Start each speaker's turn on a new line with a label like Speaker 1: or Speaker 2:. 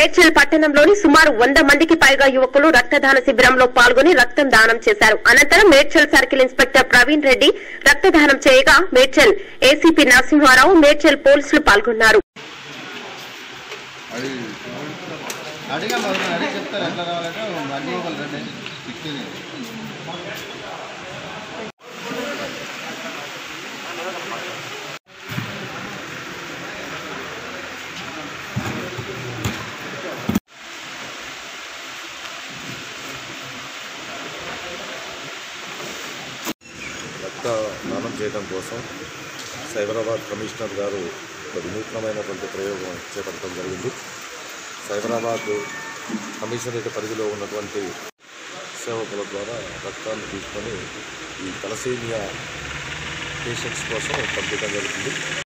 Speaker 1: మేడ్చల్ పట్టణంలోని సుమారు వంద మందికి పైగా యువకులు రక్తదాన శిబిరంలో పాల్గొని రక్తం దానం చేశారు అనంతరం మేడ్చల్ సర్కిల్ ఇన్స్పెక్టర్ ప్రవీణ్ రెడ్డి రక్తదానం చేయగా మేడ్చల్ ఏసీపీ నరసింహారావు మేడ్చల్ పోలీసులు పాల్గొన్నారు
Speaker 2: అది అడిగా మరి అడిగి చెప్తారు ఎట్లా రావాలంటే అన్ని ఒకరు రండి సిక్స్టీన్
Speaker 3: రక్త దానం చేయడం కోసం సైబరాబాద్ కమిషనర్ గారు ఒక వినూత్నమైనటువంటి ప్రయోగం చేపట్టడం జరిగింది సైబరాబాద్ కమిషనరేట్ పరిధిలో ఉన్నటువంటి సేవకుల ద్వారా రక్తాన్ని తీసుకొని ఈ తలసేమియా పేషెంట్స్ కోసం పంపించడం జరుగుతుంది